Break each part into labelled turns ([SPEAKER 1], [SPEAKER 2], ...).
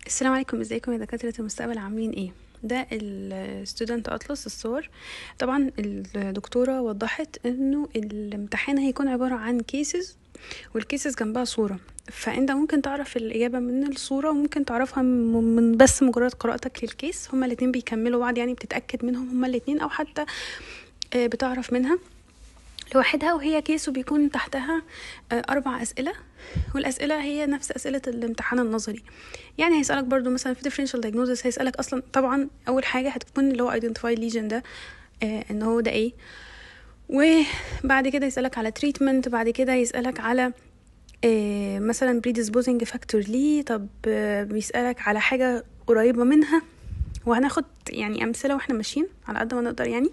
[SPEAKER 1] السلام عليكم ازيكم يا دكاترة المستقبل عاملين ايه ده الستودنت اطلس الصور طبعا الدكتورة وضحت انه الامتحان هيكون عبارة عن كيسز والكيسز جنبها صورة فانت ممكن تعرف الاجابة من الصورة وممكن تعرفها من بس مجرد قراءتك للكيس هما الاتنين بيكملوا بعض يعني بتتأكد منهم هما الاتنين او حتى بتعرف منها لوحدها وهي كيس وبيكون تحتها أربع أسئلة والأسئلة هي نفس أسئلة الامتحان النظري يعني هيسألك برضو مثلا في differential diagnosis هيسألك أصلا طبعا أول حاجة هتكون اللي هو identify lesion ده آه إن هو ده إيه وبعد كده يسألك على treatment بعد كده يسألك على آه مثلا predisposing factor ليه طب آه بيسألك على حاجة قريبة منها وهناخد يعني أمثلة واحنا ماشيين على قد ما نقدر يعني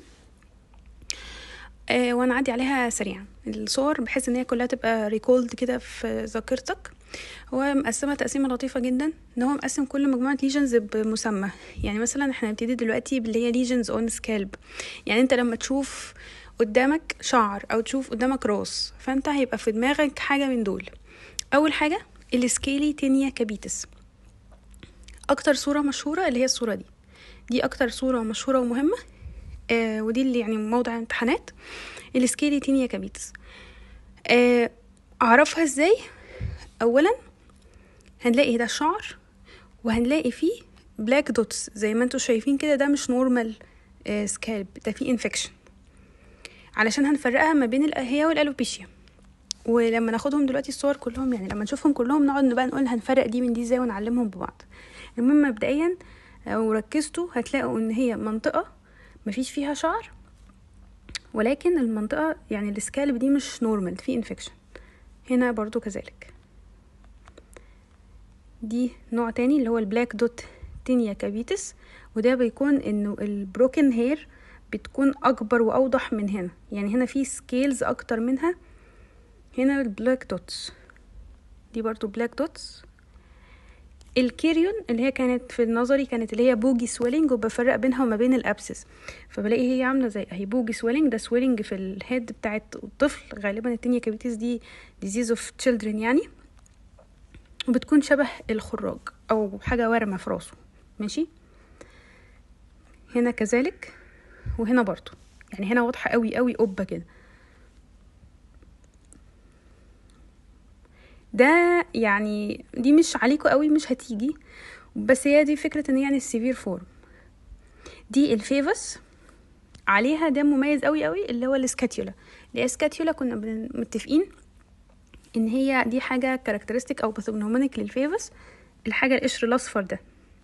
[SPEAKER 1] آه ونعدي عليها سريعا الصور بحيث ان هي كلها تبقى ريكولد كده في ذاكرتك هو مقسمة تقسيمة لطيفة جدا ان هو مقسم كل مجموعة ليجنز بمسمى يعني مثلا احنا هنبتدي دلوقتي باللي هي ليجنز اون سكالب يعني انت لما تشوف قدامك شعر او تشوف قدامك راس فانت هيبقى في دماغك حاجة من دول اول حاجة السكيلي تينيا كابيتس اكتر صورة مشهورة اللي هي الصورة دي دي اكتر صورة مشهورة ومهمة آه ودي اللي يعني موضع امتحانات السكيلي تينيا كابيتس آه اعرفها ازاي اولا هنلاقي ده الشعر وهنلاقي فيه بلاك دوتس زي ما انتوا شايفين كده ده مش نورمال آه سكالب ده فيه انفكشن علشان هنفرقها ما بين هي والالوبيشيا ولما ناخدهم دلوقتي الصور كلهم يعني لما نشوفهم كلهم نقعد بقى نقول هنفرق دي من دي ازاي ونعلمهم ببعض المهم مبدئيا لو ركزتوا هتلاقوا ان هي منطقه مفيش فيها شعر ولكن المنطقة يعني السكالب دي مش نورمال في انفكشن هنا برضو كذلك دي نوع تاني اللي هو البلاك دوت تينيا كابيتس وده بيكون انه البروكن هير بتكون اكبر واوضح من هنا يعني هنا في سكيلز اكتر منها هنا البلاك دوتس دي برضو بلاك دوتس الكيريون اللي هي كانت في النظري كانت اللي هي بوجي سويلنج وبفرق بينها وما بين الابسس فبلاقي هي عامله زي اهي بوجي سويلنج ده سويلنج في الهيد بتاعت الطفل غالبا التينيا كابيتيس دي ديزيز اوف تشيلدرن يعني وبتكون شبه الخراج او حاجه وارمه في راسه ماشي هنا كذلك وهنا برضو يعني هنا واضحه قوي قوي قبه كده ده يعني دي مش عليكم قوي مش هتيجي بس هي دي فكرة ان يعني السيفير فورم دي الفيفس عليها ده مميز قوي قوي اللي هو الاسكاتيولا الاسكاتيولا كنا متفقين ان هي دي حاجة كاركترستيك او باثوجنومونيك للفيفس الحاجة القشر الاصفر ده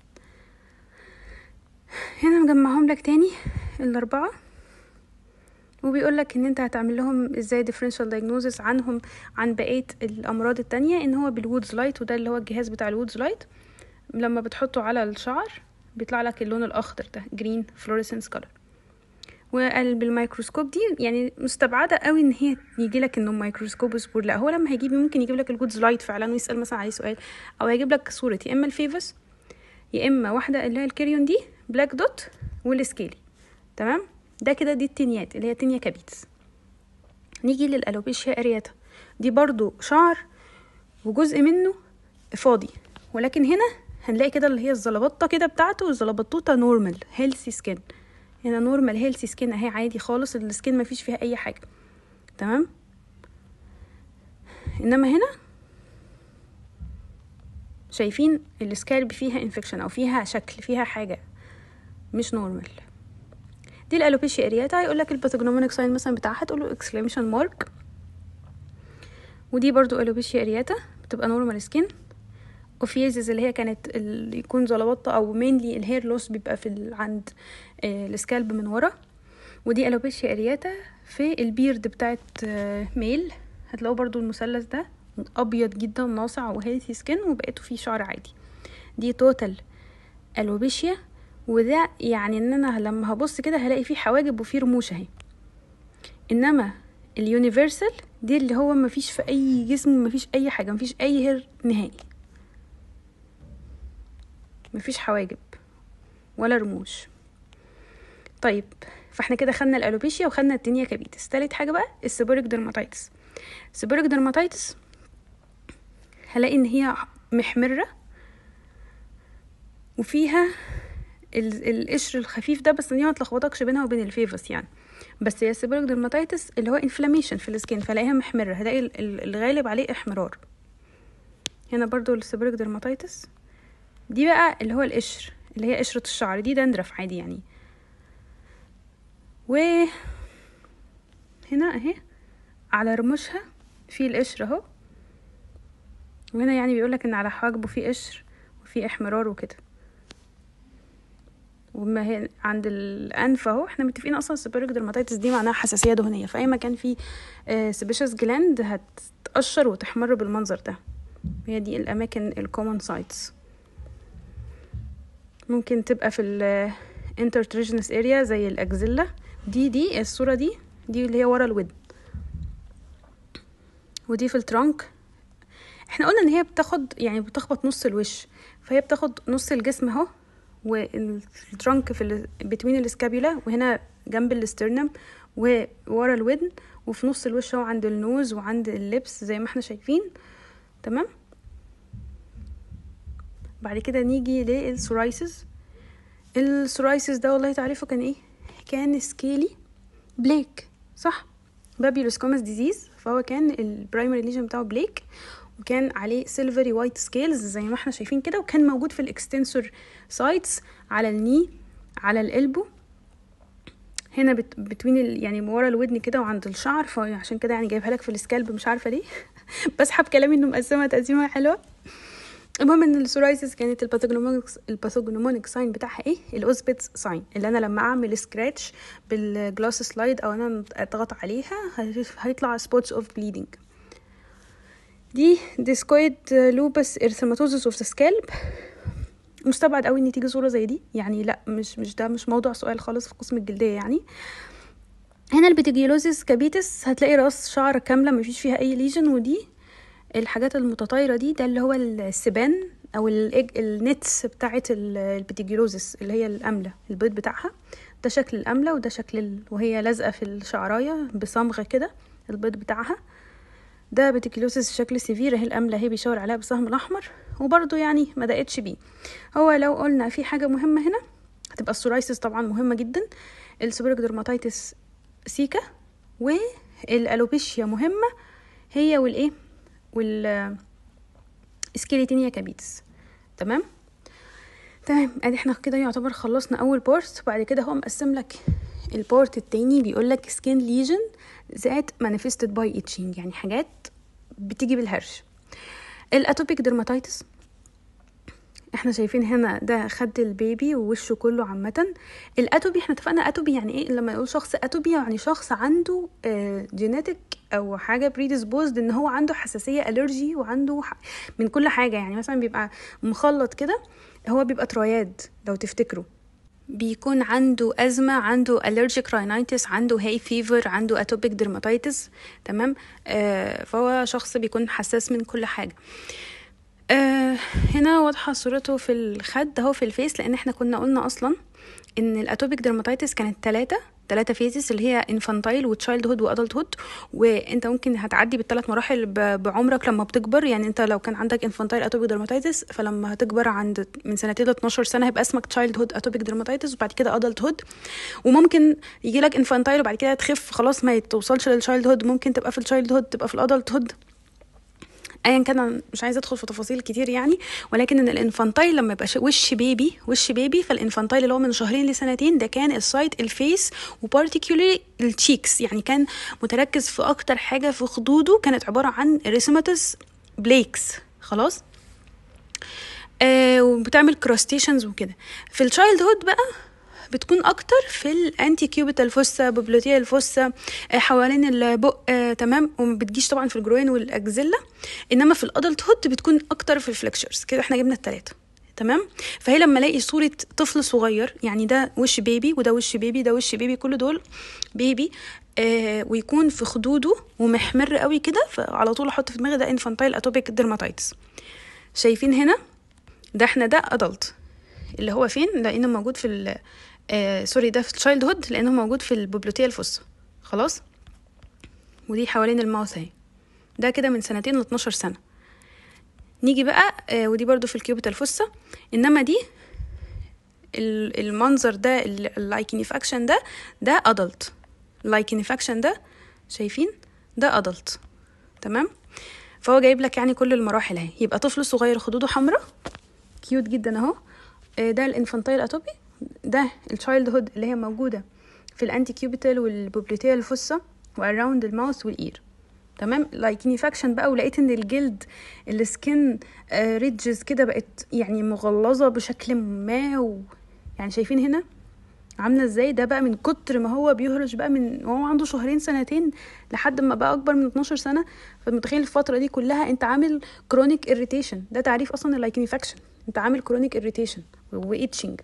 [SPEAKER 1] هنا مجمعهم لك تاني الاربعة وبيقول لك ان انت هتعمل لهم ازاي differential diagnosis عنهم عن بقيه الامراض التانية ان هو بالوودز لايت وده اللي هو الجهاز بتاع الوودز لايت لما بتحطه على الشعر بيطلع لك اللون الاخضر ده جرين فلوريسنس كولر وقال بالميكروسكوب دي يعني مستبعده قوي ان هي يجي لك انه ميكروسكوب سبور لا هو لما هيجيب ممكن يجيب لك الوودز لايت فعلا ويسال مثلا عليه سؤال او هيجيب لك صوره يا اما الفيفس يا اما واحده اللي هي الكيريون دي بلاك دوت والسكيلي تمام ده كده دي التنيات اللي هي تنيا كابيتس نيجي للالوبيشيا ارياتا دي برضو شعر وجزء منه فاضي ولكن هنا هنلاقي كده اللي هي الزلبطه كده بتاعته الزلبطوطه نورمال هيلثي سكين هنا نورمال هيلثي سكين اهي عادي خالص السكين مفيش فيها اي حاجه تمام انما هنا شايفين السكالب فيها انفكشن او فيها شكل فيها حاجه مش نورمال دي الالوبيشيا ارياتا هيقول لك الباثوجنومونيك ساين مثلا بتاعها تقول له اكسكلاميشن مارك ودي برضو الوبيشيا ارياتا بتبقى نورمال سكين اوفيزز اللي هي كانت اللي يكون زلبطه او مينلي الهير لوس بيبقى في ال... عند آه السكالب من ورا ودي الوبيشيا ارياتا في البيرد بتاعت آه ميل هتلاقوا برضو المثلث ده ابيض جدا ناصع وهيلثي سكين وبقيته فيه شعر عادي دي توتال الوبيشيا وده يعني ان انا لما هبص كده هلاقي فيه حواجب وفيه رموش اهي انما اليونيفرسال دي اللي هو مفيش في اي جسم مفيش اي حاجه مفيش اي هير نهائي مفيش حواجب ولا رموش طيب فاحنا كده خدنا الالوبيشيا وخدنا التينيا كابيتس تالت حاجه بقى السيبوريك درماتيتس السيبوريك درماتيتس هلاقي ان هي محمره وفيها ال- القشر الخفيف ده بس دي ما تلخبطكش بينها وبين الفيفس يعني بس هي السيبوريك درماتيتس اللي هو انفلاميشن في السكين فلاقيها محمرة هلاقي ال- ال- الغالب عليه احمرار هنا برضو السيبوريك درماتيتس دي بقى اللي هو القشر اللي هي قشرة الشعر دي دندرف عادي يعني و هنا اهي على رموشها في القشر اهو وهنا يعني بيقولك ان على حواجبه في قشر وفي احمرار وكده وما هي عند الانف اهو احنا متفقين اصلا السيبوريك درماتيتس دي معناها حساسيه دهنيه فاي مكان فيه سيبيشس جلاند هتتقشر وتحمر بالمنظر ده هي دي الاماكن الكومن سايتس ممكن تبقى في الانترتريجنس اريا زي الاكزيلا دي دي الصوره دي دي اللي هي ورا الودن ودي في الترانك احنا قلنا ان هي بتاخد يعني بتخبط نص الوش فهي بتاخد نص الجسم اهو والترانك في ال... بتوين الاسكابيولا وهنا جنب الاسترنم وورا الودن وفي نص الوش اهو عند النوز وعند اللبس زي ما احنا شايفين تمام بعد كده نيجي للسورايسز السورايسز ده والله تعريفه كان ايه كان سكيلي بليك صح بابيلوسكوماس ديزيز فهو كان البرايمري ليجن بتاعه بليك وكان عليه سيلفري وايت سكيلز زي ما احنا شايفين كده وكان موجود في الاكستنسور سايتس على الني على القلبو هنا بت... بتوين ال... يعني ورا الودن كده وعند الشعر فعشان كده يعني جايبها لك في السكالب مش عارفه ليه بسحب كلامي انه مقسمه تقسيمه حلوه المهم ان السورايسيس كانت الباثوجنومونيك الباثوجنومونيك ساين بتاعها ايه الاوزبيتس ساين اللي انا لما اعمل سكراتش بالجلاس سلايد او انا اضغط عليها هيطلع سبوتس اوف بليدنج دي ديسكويد لوبس ارثماتوزس اوف ذا سكالب مستبعد قوي ان تيجي صوره زي دي يعني لا مش مش ده مش موضوع سؤال خالص في قسم الجلديه يعني هنا البيتيجيلوزيس كابيتس هتلاقي راس شعر كامله مفيش فيها اي ليجن ودي الحاجات المتطايره دي ده اللي هو السبان او الإج... النتس بتاعه البيتيجيلوزيس اللي هي الامله البيض بتاعها ده شكل الامله وده شكل ال... وهي لازقه في الشعرايه بصمغه كده البيض بتاعها ده بيتيكيلوسيس شكل سيفير اهي الامله اهي بيشاور عليها بالسهم الاحمر وبرده يعني ما دقتش بيه هو لو قلنا في حاجه مهمه هنا هتبقى السورايسيس طبعا مهمه جدا السوبريك درماتيتس سيكا والالوبيشيا مهمه هي والايه وال سكيليتينيا كابيتس تمام تمام ادي احنا كده يعتبر خلصنا اول بورت وبعد كده هو مقسم لك البورت التاني بيقول لك سكين ليجن ذات manifested باي itching يعني حاجات بتيجي بالهرش الاتوبيك درماتيتس احنا شايفين هنا ده خد البيبي ووشه كله عامة الاتوبي احنا اتفقنا اتوبي يعني ايه لما يقول شخص اتوبي يعني شخص عنده اه جينيتك او حاجة بريديسبوزد ان هو عنده حساسية الرجي وعنده من كل حاجة يعني مثلا بيبقى مخلط كده هو بيبقى تراياد لو تفتكروا بيكون عنده أزمة عنده allergic rhinitis عنده hay fever عنده atopic dermatitis تمام آه فهو شخص بيكون حساس من كل حاجة آه هنا واضحة صورته في الخد اهو في الفيس لأن احنا كنا قلنا أصلا إن الأتوبيك درماتيتس كانت تلاتة تلاتة فيزز اللي هي انفانتايل وتشايلد هود وادلت هود وانت ممكن هتعدي بالثلاث مراحل بعمرك لما بتكبر يعني انت لو كان عندك انفانتايل اتوبيك درماتيتس فلما هتكبر عند من سنتين ل 12 سنه هيبقى اسمك تشايلد هود اتوبيك درماتيتس وبعد كده ادلت هود وممكن يجي لك انفانتايل وبعد كده تخف خلاص ما توصلش للتشايلد هود ممكن تبقى في التشايلد هود تبقى في الادلت هود ايا كان مش عايزه ادخل في تفاصيل كتير يعني ولكن ان الانفانتايل لما يبقى وش بيبي وش بيبي فالانفانتايل اللي هو من شهرين لسنتين ده كان السايت الفيس وبارتيكولي التشيكس يعني كان متركز في اكتر حاجه في خدوده كانت عباره عن ريسماتس بليكس خلاص آه وبتعمل كراستيشنز وكده في التشايلد هود بقى بتكون اكتر في الانتي كيوبيتال فوسا بوبلوتيا الفوسا حوالين البق آه تمام وما بتجيش طبعا في الجروين والاكزيلا انما في الادلت هود بتكون اكتر في الفلكشرز كده احنا جبنا الثلاثه تمام فهي لما الاقي صوره طفل صغير يعني ده وش بيبي وده وش بيبي ده وش بيبي كل دول بيبي آه ويكون في خدوده ومحمر قوي كده فعلى طول احط في دماغي ده انفانتايل اتوبيك ديرماتايتس شايفين هنا ده احنا ده ادلت اللي هو فين لانه موجود في آه سوري ده في التشايلد هود لانه موجود في البوبلوتيا الفص خلاص ودي حوالين الماوث اهي ده كده من سنتين ل 12 سنه نيجي بقى آه ودي برضو في الكيوبيتال فوسا انما دي ال- المنظر ده اللايكينيفاكشن ده ده ادلت اللايكينيفاكشن ده شايفين ده ادلت تمام فهو جايب لك يعني كل المراحل اهي يبقى طفل صغير خدوده حمراء كيوت جدا اهو آه، ده الانفانتايل اتوبي ده التشايلد هود اللي هي موجوده في الانتي كيوبيتال والبوبليتيا الفصة واراوند الماوس والاير تمام لايكينيفاكشن بقى ولقيت ان الجلد السكن ريدجز كده بقت يعني مغلظه بشكل ما و... يعني شايفين هنا عامله ازاي ده بقى من كتر ما هو بيهرش بقى من وهو عنده شهرين سنتين لحد ما بقى اكبر من 12 سنه فمتخيل الفتره دي كلها انت عامل كرونيك اريتيشن ده تعريف اصلا اللايكينيفاكشن انت عامل كرونيك اريتيشن واتشنج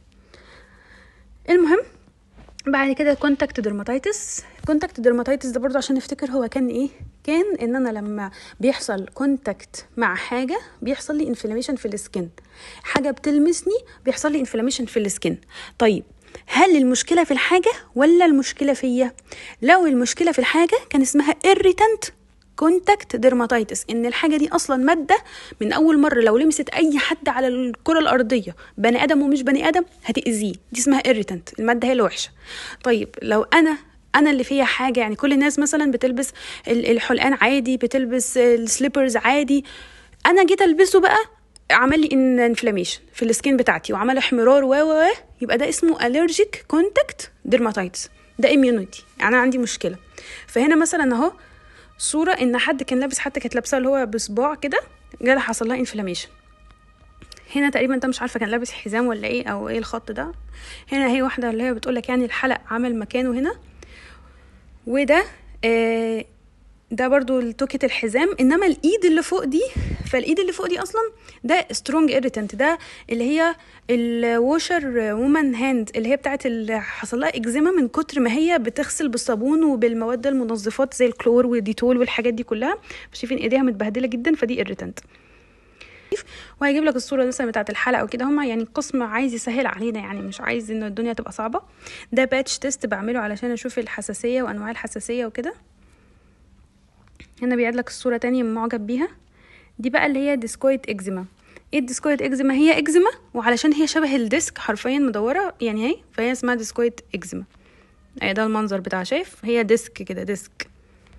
[SPEAKER 1] المهم بعد كده كونتاكت درماتيتس كونتاكت درماتيتس ده برضو عشان نفتكر هو كان ايه كان ان انا لما بيحصل كونتاكت مع حاجه بيحصل لي انفلاميشن في السكن حاجه بتلمسني بيحصل لي انفلاميشن في السكن طيب هل المشكله في الحاجه ولا المشكله فيا لو المشكله في الحاجه كان اسمها irritant كونتاكت ديرماتيتس ان الحاجه دي اصلا ماده من اول مره لو لمست اي حد على الكره الارضيه بني ادم ومش بني ادم هتاذيه دي اسمها irritant الماده هي اللي وحشه طيب لو انا انا اللي فيها حاجه يعني كل الناس مثلا بتلبس ال- الحلقان عادي بتلبس السليبرز عادي انا جيت البسه بقى عمل لي ان انفلاميشن في السكين بتاعتي وعمل احمرار و و و يبقى ده اسمه الرجيك كونتاكت ديرماتيتس ده اميونيتي يعني انا عندي مشكله فهنا مثلا اهو صوره ان حد كان لابس حتى كانت لابسه اللي هو بصباع كده جالها حصل لها انفلاميشن هنا تقريبا انت مش عارفه كان لابس حزام ولا ايه او ايه الخط ده هنا هي واحده اللي هي بتقول لك يعني الحلق عمل مكانه هنا وده آه ده برضو التوكة الحزام انما الايد اللي فوق دي فالايد اللي فوق دي اصلا ده سترونج irritant ده اللي هي الووشر وومن هاند اللي هي بتاعت اللي حصل لها اكزيما من كتر ما هي بتغسل بالصابون وبالمواد المنظفات زي الكلور والديتول والحاجات دي كلها شايفين ايديها متبهدله جدا فدي irritant وهيجيب لك الصوره مثلا بتاعت الحلقه وكده هما يعني القسم عايز يسهل علينا يعني مش عايز ان الدنيا تبقى صعبه ده باتش تيست بعمله علشان اشوف الحساسيه وانواع الحساسيه وكده هنا بيعد لك الصوره تانية معجب بيها دي بقى اللي هي ديسكويد اكزيما ايه الديسكويد اكزيما هي اكزيما وعلشان هي شبه الديسك حرفيا مدوره يعني اهي فهي اسمها ديسكويد اكزيما اهي ده المنظر بتاعها شايف هي ديسك كده ديسك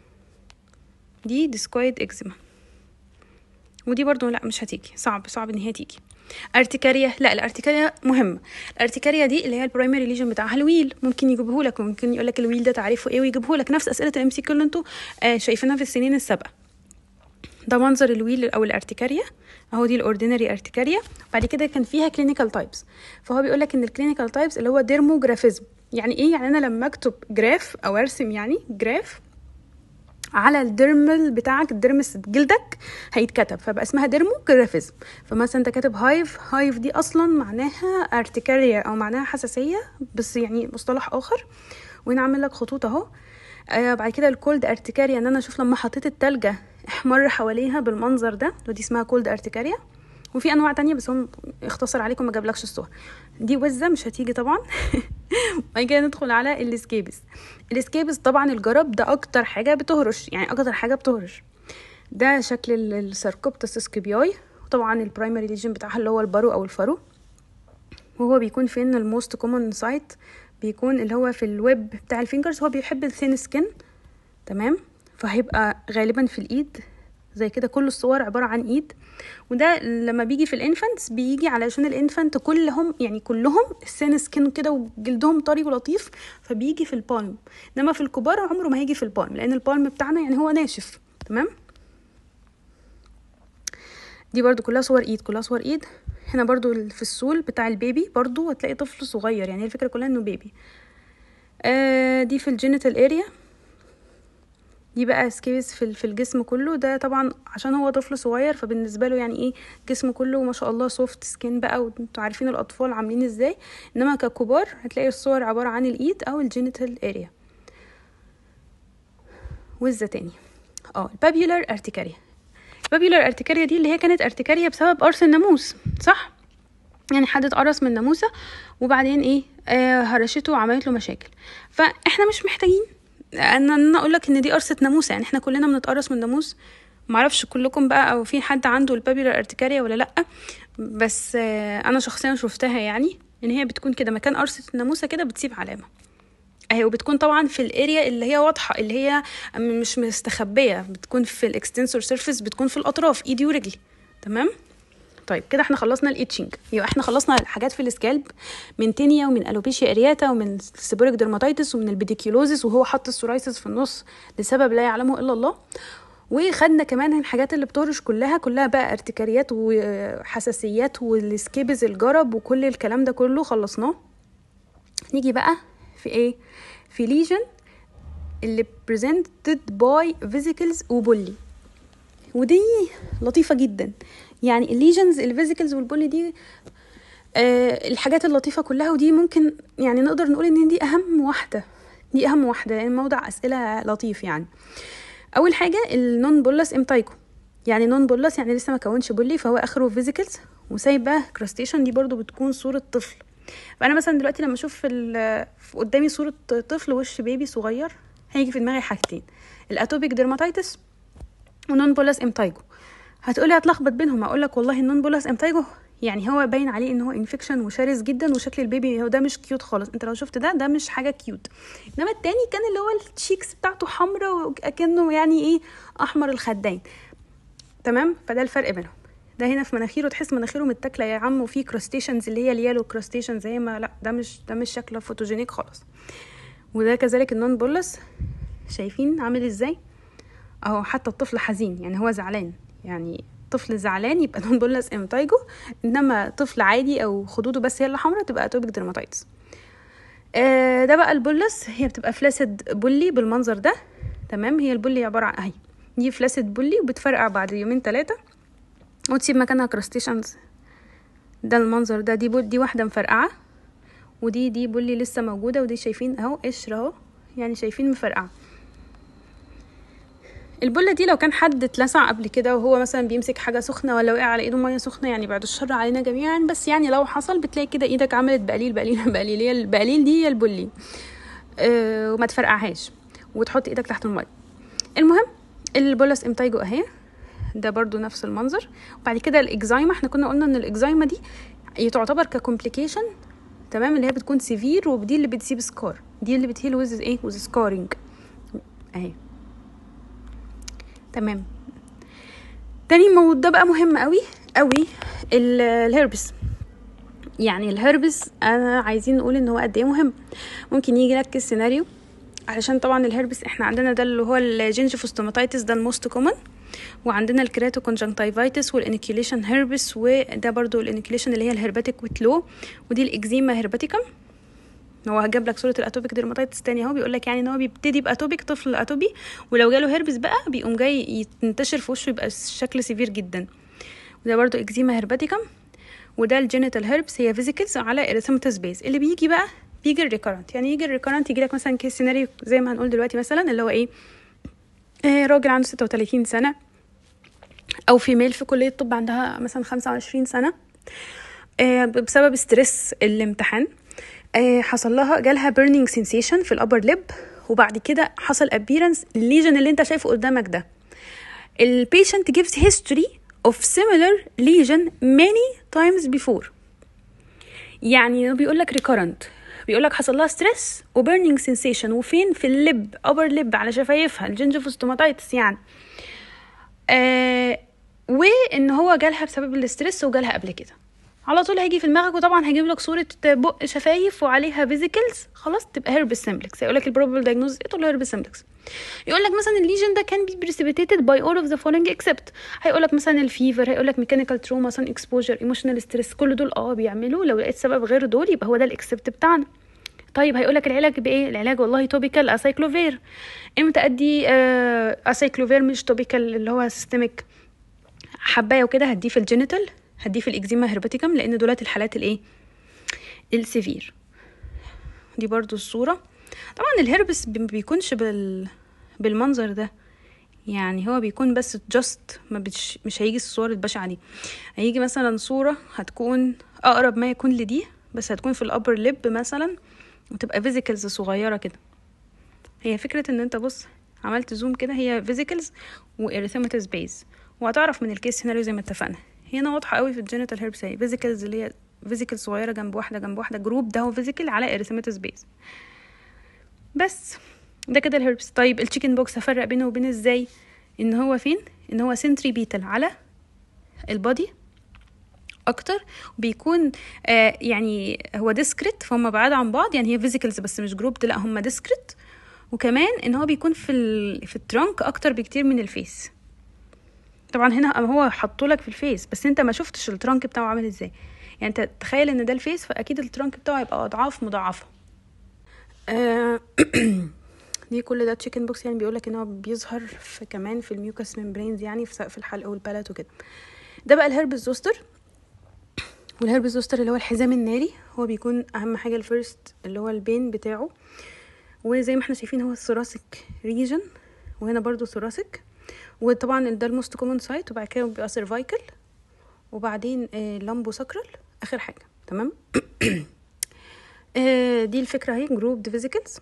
[SPEAKER 1] دي ديسكويد اكزيما ودي برضو لا مش هتيجي صعب صعب ان هي تيجي ارتكاريا لا الارتكاريا مهمه الارتكاريا دي اللي هي البرايمري ليجن بتاعها الويل ممكن يجيبه لك ممكن يقول لك الويل ده تعريفه ايه ويجيبه لك نفس اسئله الام سي كيو اللي انتوا آه شايفينها في السنين السابقه ده منظر الويل او الارتكاريا اهو دي الاوردينري ارتكاريا بعد كده كان فيها كلينيكال تايبس فهو بيقول لك ان الكلينيكال تايبس اللي هو ديرموجرافيزم يعني ايه يعني انا لما اكتب جراف او ارسم يعني جراف على الديرمال بتاعك الديرمس جلدك هيتكتب فبقى اسمها ديرموجرافيزم فمثلا انت كاتب هايف هايف دي اصلا معناها ارتكاريا او معناها حساسيه بس يعني مصطلح اخر وهنا عامل لك خطوط اهو آه بعد كده الكولد ارتكاريا ان انا اشوف لما حطيت التلجة احمر حواليها بالمنظر ده ودي اسمها كولد ارتكاريا وفي انواع تانية بس هم اختصر عليكم ما جابلكش الصور دي وزه مش هتيجي طبعا بعد كده ندخل على الاسكيبس الاسكيبس طبعا الجرب ده اكتر حاجه بتهرش يعني اكتر حاجه بتهرش ده شكل الساركوبتس سكيبياي وطبعا البرايمري ليجن بتاعها اللي هو البرو او الفرو وهو بيكون فين الموست كومن سايت بيكون اللي هو في الويب بتاع الفينجرز هو بيحب الثين سكين تمام فهيبقى غالبا في الايد زي كده كل الصور عبارة عن ايد وده لما بيجي في الانفانتس بيجي علشان الانفانت كلهم يعني كلهم السين سكين كده وجلدهم طري ولطيف فبيجي في البالم انما في الكبار عمره ما هيجي في البالم لان البالم بتاعنا يعني هو ناشف تمام دي برضو كلها صور ايد كلها صور ايد هنا برضو في السول بتاع البيبي برضو هتلاقي طفل صغير يعني الفكرة كلها انه بيبي آه دي في الجينيتال اريا دي بقى سكيبس في في الجسم كله ده طبعا عشان هو طفل صغير فبالنسبه له يعني ايه جسمه كله ما شاء الله سوفت سكين بقى وانتوا عارفين الاطفال عاملين ازاي انما ككبار هتلاقي الصور عباره عن الايد او الجينيتال اريا وزه تاني اه البابيولار ارتكاريا البابيولار ارتكاريا دي اللي هي كانت ارتكاريا بسبب قرص الناموس صح يعني حد اتقرص من ناموسه وبعدين ايه آه هرشته وعملت له مشاكل فاحنا مش محتاجين ان انا اقول لك ان دي قرصه ناموسه يعني احنا كلنا بنتقرص من ناموس معرفش كلكم بقى او في حد عنده البابيلر ارتكاريا ولا لا بس انا شخصيا شفتها يعني ان هي بتكون كده مكان قرصة الناموسة كده بتسيب علامة اهي وبتكون طبعا في الاريا اللي هي واضحة اللي هي مش مستخبية بتكون في الاكستنسور سيرفيس بتكون في الاطراف ايدي ورجلي تمام طيب كده احنا خلصنا الايتشنج يبقى احنا خلصنا الحاجات في السكالب من تينيا ومن الوبيشيا ارياتا ومن سيبوريك درماتيتس ومن البيديكيولوزيس وهو حط السورايسيس في النص لسبب لا يعلمه الا الله وخدنا كمان الحاجات اللي بتهرش كلها كلها بقى ارتكاريات وحساسيات والسكيبز الجرب وكل الكلام ده كله خلصناه نيجي بقى في ايه في ليجن اللي presented by vesicles وبولي ودي لطيفه جدا يعني الليجنز الفيزيكلز والبولي دي آه الحاجات اللطيفه كلها ودي ممكن يعني نقدر نقول ان دي اهم واحده دي اهم واحده يعني موضع اسئله لطيف يعني اول حاجه النون بولس امتايكو يعني نون بولس يعني لسه ما كونش بولي فهو اخره فيزيكلز وسايبه كراستيشن دي برضو بتكون صوره طفل فانا مثلا دلوقتي لما اشوف في قدامي صوره طفل وش بيبي صغير هيجي في دماغي حاجتين الاتوبيك ديرماتيتس ونون بولس امتايجو هتقولي هتلخبط بينهم اقول لك والله النون بولس امتايجو يعني هو باين عليه ان هو انفكشن وشرس جدا وشكل البيبي هو ده مش كيوت خالص انت لو شفت ده ده مش حاجه كيوت انما التاني كان اللي هو التشيكس بتاعته حمراء وكانه يعني ايه احمر الخدين تمام فده الفرق بينهم ده هنا في مناخيره تحس مناخيره متاكله يا عم وفي كراستيشنز اللي هي اليالو كراستيشنز زي ما لا ده مش ده مش شكله فوتوجينيك خالص وده كذلك النون بولس شايفين عامل ازاي اهو حتى الطفل حزين يعني هو زعلان يعني طفل زعلان يبقى نون بولس امتايجو انما طفل عادي او خدوده بس هي اللي حمراء تبقى اتوبيك درماتايتس آه ده بقى البولس هي بتبقى فلاسد بولي بالمنظر ده تمام هي البولي عباره عن اهي دي فلاسد بولي وبتفرقع بعد يومين ثلاثه وتسيب مكانها كراستيشنز ده المنظر ده دي بول دي واحده مفرقعه ودي دي بولي لسه موجوده ودي شايفين اهو قشر اهو يعني شايفين مفرقعه البله دي لو كان حد اتلسع قبل كده وهو مثلا بيمسك حاجه سخنه ولا وقع على ايده ميه سخنه يعني بعد الشر علينا جميعا بس يعني لو حصل بتلاقي كده ايدك عملت بقليل بقليل بقليل هي البقليل دي هي البلي أه وما تفرقعهاش وتحط ايدك تحت الميه المهم البولس امتايجو اهي ده برضو نفس المنظر وبعد كده الاكزايما احنا كنا قلنا ان الاكزايما دي تعتبر ككومبليكيشن تمام اللي هي بتكون سيفير ودي اللي بتسيب سكار دي اللي بتهيل ويز ايه ويز سكارينج اهي تمام تاني موضوع ده بقى مهم قوي قوي الهربس يعني الهربس انا عايزين نقول ان هو قد ايه مهم ممكن يجي لك السيناريو علشان طبعا الهربس احنا عندنا ده اللي هو الجينجيفوستوماتيتس ده الموست كومن وعندنا الكراتو كونجنكتيفايتس والانيكيوليشن هربس وده برضو الانيكيوليشن اللي هي الهرباتيك ويتلو ودي الاكزيما هرباتيكم هو هجيب لك صوره الاتوبيك ديرماتيتس تاني اهو بيقول لك يعني ان هو بيبتدي باتوبيك طفل اتوبي ولو جاله هربس بقى بيقوم جاي ينتشر في وشه يبقى الشكل سيفير جدا وده برضو اكزيما هرباتيكم وده الجينيتال هيربس هي فيزيكلز على اريثماتوس بيز اللي بيجي بقى بيجي الريكورنت يعني يجي الريكورنت يجي لك مثلا كيس سيناريو زي ما هنقول دلوقتي مثلا اللي هو ايه آه راجل عنده 36 سنه او فيميل في كليه الطب عندها مثلا 25 سنه آه بسبب ستريس الامتحان آه حصل لها جالها burning sensation في الابر ليب وبعد كده حصل appearance الليجن اللي انت شايفه قدامك ده البيشنت gives history of similar lesion many times before يعني بيقول لك recurrent بيقول لك حصل لها ستريس وبرنينج سensation وفين في اللب upper لب على شفايفها الجنجفوستوماتايتس يعني آه وان هو جالها بسبب الاسترس وجالها قبل كده على طول هيجي في دماغك وطبعا هيجيب لك صوره بق شفايف وعليها فيزيكلز خلاص تبقى هيربس سمبلكس هيقول لك البروبابل دايجنوز ايه تقول له هيربس سمبلكس يقول لك مثلا الليجن ده كان بي بريسيبيتيتد باي اول اوف ذا فولوينج اكسبت هيقول لك مثلا الفيفر هيقول لك ميكانيكال تروما سان اكسبوجر ايموشنال ستريس كل دول اه بيعملوا لو لقيت سبب غير دول يبقى هو ده الاكسبت بتاعنا طيب هيقول لك العلاج بايه العلاج والله توبيكال اسايكلوفير امتى ادي آه اسايكلوفير مش توبيكال اللي هو سيستميك حبايه وكده هديه في الجينيتال هديه في الاكزيما هرباتيكم لان دولت الحالات الايه السيفير دي برضو الصوره طبعا الهربس ما بيكونش بال بالمنظر ده يعني هو بيكون بس جاست ما بيش مش هيجي الصور البشعه دي هيجي مثلا صوره هتكون اقرب ما يكون لدي بس هتكون في الابر ليب مثلا وتبقى فيزيكلز صغيره كده هي فكره ان انت بص عملت زوم كده هي فيزيكلز واريثماتوس بيز وهتعرف من الكيس سيناريو زي ما اتفقنا هنا واضحه قوي في الجينيتال هيربس هي فيزيكلز اللي هي فيزيكل صغيره جنب واحده جنب واحده جروب ده هو فيزيكل على اريثماتوس بيز بس ده كده الهربس طيب التشيكن بوكس هفرق بينه وبين ازاي ان هو فين ان هو سنتري بيتل على البادي اكتر بيكون آه يعني هو ديسكريت فهم بعاد عن بعض يعني هي فيزيكلز بس مش جروب لا هم ديسكريت وكمان ان هو بيكون في ال... في الترانك اكتر بكتير من الفيس طبعا هنا هو حطولك في الفيس بس انت ما شفتش الترانك بتاعه عامل ازاي يعني انت تخيل ان ده الفيس فاكيد الترانك بتاعه هيبقى اضعاف مضاعفه آه دي كل ده تشيكن بوكس يعني بيقولك ان هو بيظهر في كمان في الميوكس ممبرينز يعني في سقف الحلق والبلد وكده ده بقى الهرب زوستر والهرب زوستر اللي هو الحزام الناري هو بيكون اهم حاجه الفيرست اللي هو البين بتاعه وزي ما احنا شايفين هو الثوراسيك ريجن وهنا برضو ثوراسيك وطبعا ده الموست كومن سايت وبعد كده بيبقى سيرفايكل وبعدين آه لامبو ساكرال اخر حاجه تمام آه دي الفكره اهي جروب فيزيكلز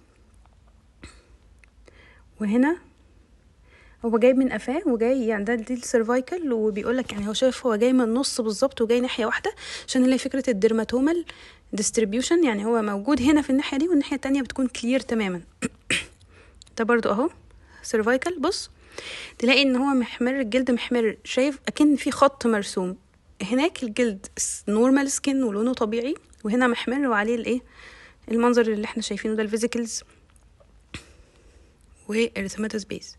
[SPEAKER 1] وهنا هو جاي من قفاه وجاي يعني ده دي السيرفايكل وبيقول لك يعني هو شايف هو جاي من النص بالظبط وجاي ناحيه واحده عشان اللي فكره الدرماتومال ديستريبيوشن يعني هو موجود هنا في الناحيه دي والناحيه التانية بتكون كلير تماما ده برضو اهو سيرفايكل بص تلاقي ان هو محمر الجلد محمر شايف اكن في خط مرسوم هناك الجلد نورمال سكين ولونه طبيعي وهنا محمر وعليه الايه المنظر اللي احنا شايفينه ده الفيزيكلز واريثماتوس بيز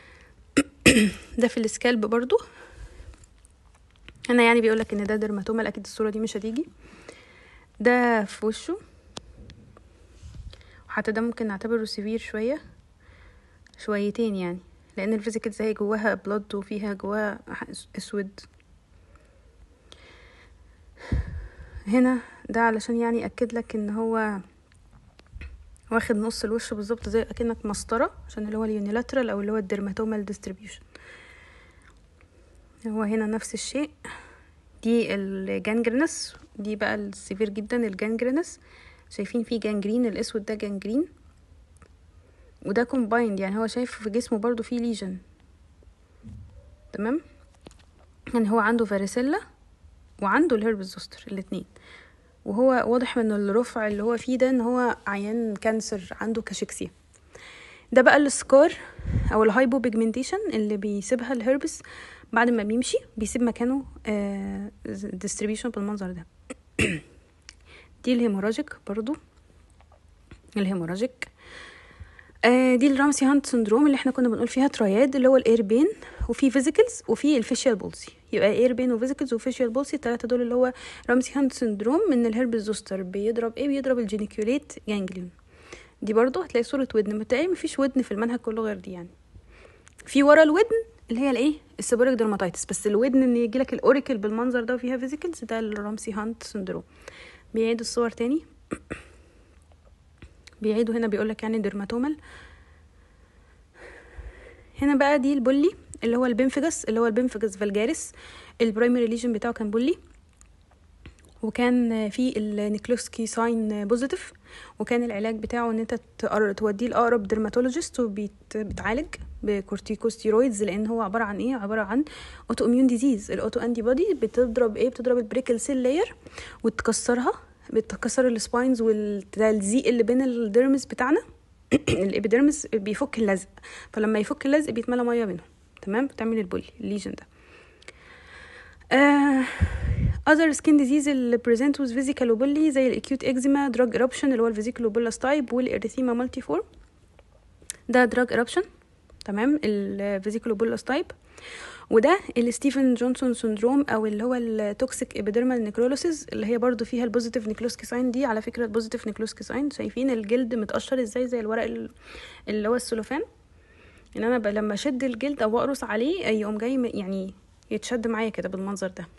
[SPEAKER 1] ده في السكالب برضو هنا يعني بيقولك ان ده درماتومال اكيد الصوره دي مش هتيجي ده في وشه وحتى ده ممكن نعتبره سيفير شويه شويتين يعني لان الفيزيكال زي جواها بلد وفيها جواها اسود هنا ده علشان يعني اكد لك ان هو واخد نص الوش بالظبط زي اكنك مسطره عشان اللي هو اليونيلاترال او اللي هو الدرماتومال ديستريبيوشن هو هنا نفس الشيء دي الجانجرينس دي بقى السيفير جدا الجانجرينس شايفين فيه جانجرين الاسود ده جانجرين وده كومبايند يعني هو شايف في جسمه برضو فيه ليجن تمام يعني هو عنده فاريسيلا وعنده الهرب زوستر الاتنين وهو واضح من الرفع اللي هو فيه ده ان هو عيان كانسر عنده كاشيكسيا ده بقى السكار او الهايبو بيجمنتيشن اللي بيسيبها الهربس بعد ما بيمشي بيسيب مكانه ديستريبيوشن بالمنظر ده دي الهيموراجيك برضو الهيموراجيك آه دي الرامسي هانت سندروم اللي احنا كنا بنقول فيها تراياد اللي هو الايربين وفي فيزيكلز وفي الفيشيال بولسي يبقى ايربين وفيزيكلز وفيشيال بولسي الثلاثه دول اللي هو رامسي هانت سندروم من الهرب زوستر بيضرب ايه بيضرب الجينيكوليت جانجليون دي برضو هتلاقي صوره ودن متهيألي مفيش ودن في المنهج كله غير دي يعني في ورا الودن اللي هي الايه السيبوريك درماتيتس بس الودن ان يجي لك الاوريكل بالمنظر ده وفيها فيزيكلز ده الرامسي هانت سندروم بيعيد الصور تاني بيعيدوا هنا بيقول لك يعني درماتومال هنا بقى دي البولي اللي هو البنفجس اللي هو البنفجس فالجاريس البرايمري ليجن بتاعه كان بولي وكان في النيكلوسكي ساين بوزيتيف وكان العلاج بتاعه ان انت توديه لاقرب ديرماتولوجيست وبيتعالج بكورتيكوستيرويدز لان هو عباره عن ايه عباره عن اوتو اميون ديزيز الاوتو انتي بودي بتضرب ايه بتضرب البريكل سيل لاير وتكسرها بتكسر السباينز والتلزيق اللي بين الديرمس بتاعنا الابيديرمس بيفك اللزق فلما يفك اللزق بيتملى ميه منهم تمام بتعمل البولي الليجن ده آه other skin disease اللي present with physical وبولي زي الاكيوت eczema drug eruption اللي هو الفيزيكال وبولاس تايب والاريثيما مالتي فورم ده drug eruption تمام الفيزيكال وبولاس تايب وده الستيفن جونسون سندروم او اللي هو التوكسيك ابيديرمال نيكرولوسيس اللي هي برضو فيها البوزيتيف نيكلوسكي ساين دي على فكره البوزيتيف نيكلوسكي ساين شايفين الجلد متقشر ازاي زي الورق اللي هو السلوفان ان انا لما اشد الجلد او اقرص عليه يقوم جاي يعني يتشد معايا كده بالمنظر ده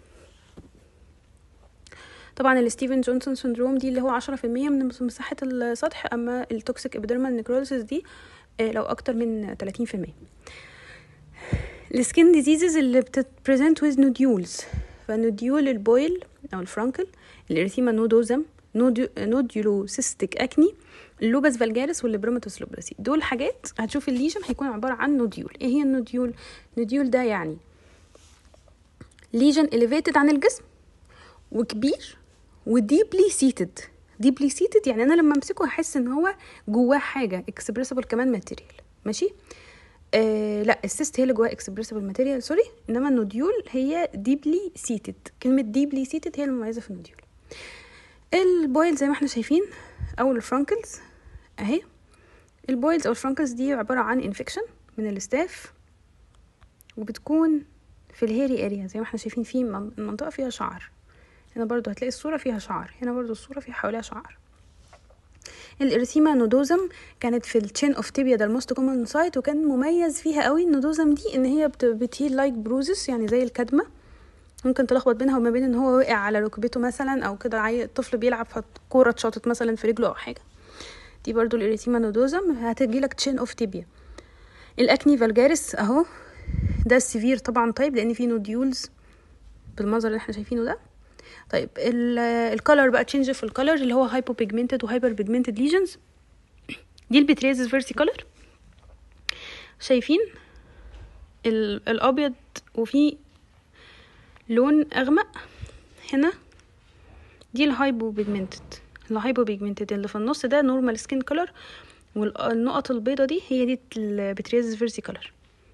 [SPEAKER 1] طبعا الستيفن جونسون سندروم دي اللي هو عشرة في المية من مساحة السطح أما التوكسيك ابيديرمال نيكروليسيس دي لو أكتر من تلاتين في المية السكين ديزيزز اللي بتبريزنت ويز نوديولز فنوديول البويل أو الفرانكل الإريثيما نودوزم نوديولو سيستيك أكني اللوبس فالجارس والليبروماتوس لوبراسي دول حاجات هتشوف الليجن هيكون عبارة عن نوديول ايه هي النوديول نوديول ده يعني ليجن elevated عن الجسم وكبير وديبلي سيتد ديبلي سيتد يعني انا لما امسكه هحس ان هو جواه حاجه اكسبريسبل كمان ماتيريال ماشي آه لا السيست هي اللي جواها اكسبريسبل ماتيريال سوري انما النوديول هي ديبلي سيتد كلمه ديبلي سيتد هي المميزه في النوديول البويل زي ما احنا شايفين او الفرانكلز اهي البويلز او الفرانكلز دي عباره عن انفكشن من الستاف وبتكون في الهيري اريا زي ما احنا شايفين في منطقه فيها شعر هنا برضو هتلاقي الصوره فيها شعر هنا برضو الصوره فيها حواليها شعر الاريثيما نودوزم كانت في التشين اوف تيبيا ده الموست كومن سايت وكان مميز فيها قوي النودوزم دي ان هي بتهيل لايك بروزس يعني زي الكدمه ممكن تلخبط بينها وما بين ان هو وقع على ركبته مثلا او كده عي... طفل بيلعب فكوره اتشاطت مثلا في رجله او حاجه دي برضو الاريثيما نودوزم هتجي لك تشين اوف تيبيا الاكني فالجاريس اهو ده السيفير طبعا طيب لان فيه نوديولز بالمنظر اللي احنا شايفينه ده طيب الكالر بقى تشينج في الكالر اللي هو هايبو بيجمنتد وهايبر بيجمنتد ليجنز دي البتريزس فيرسي كالر شايفين الابيض وفي لون اغمق هنا دي الهايبو بيجمنتد الهايبو بيجمنتد اللي في النص ده نورمال سكين كولر والنقط البيضه دي هي دي البتريزس فيرسي كولر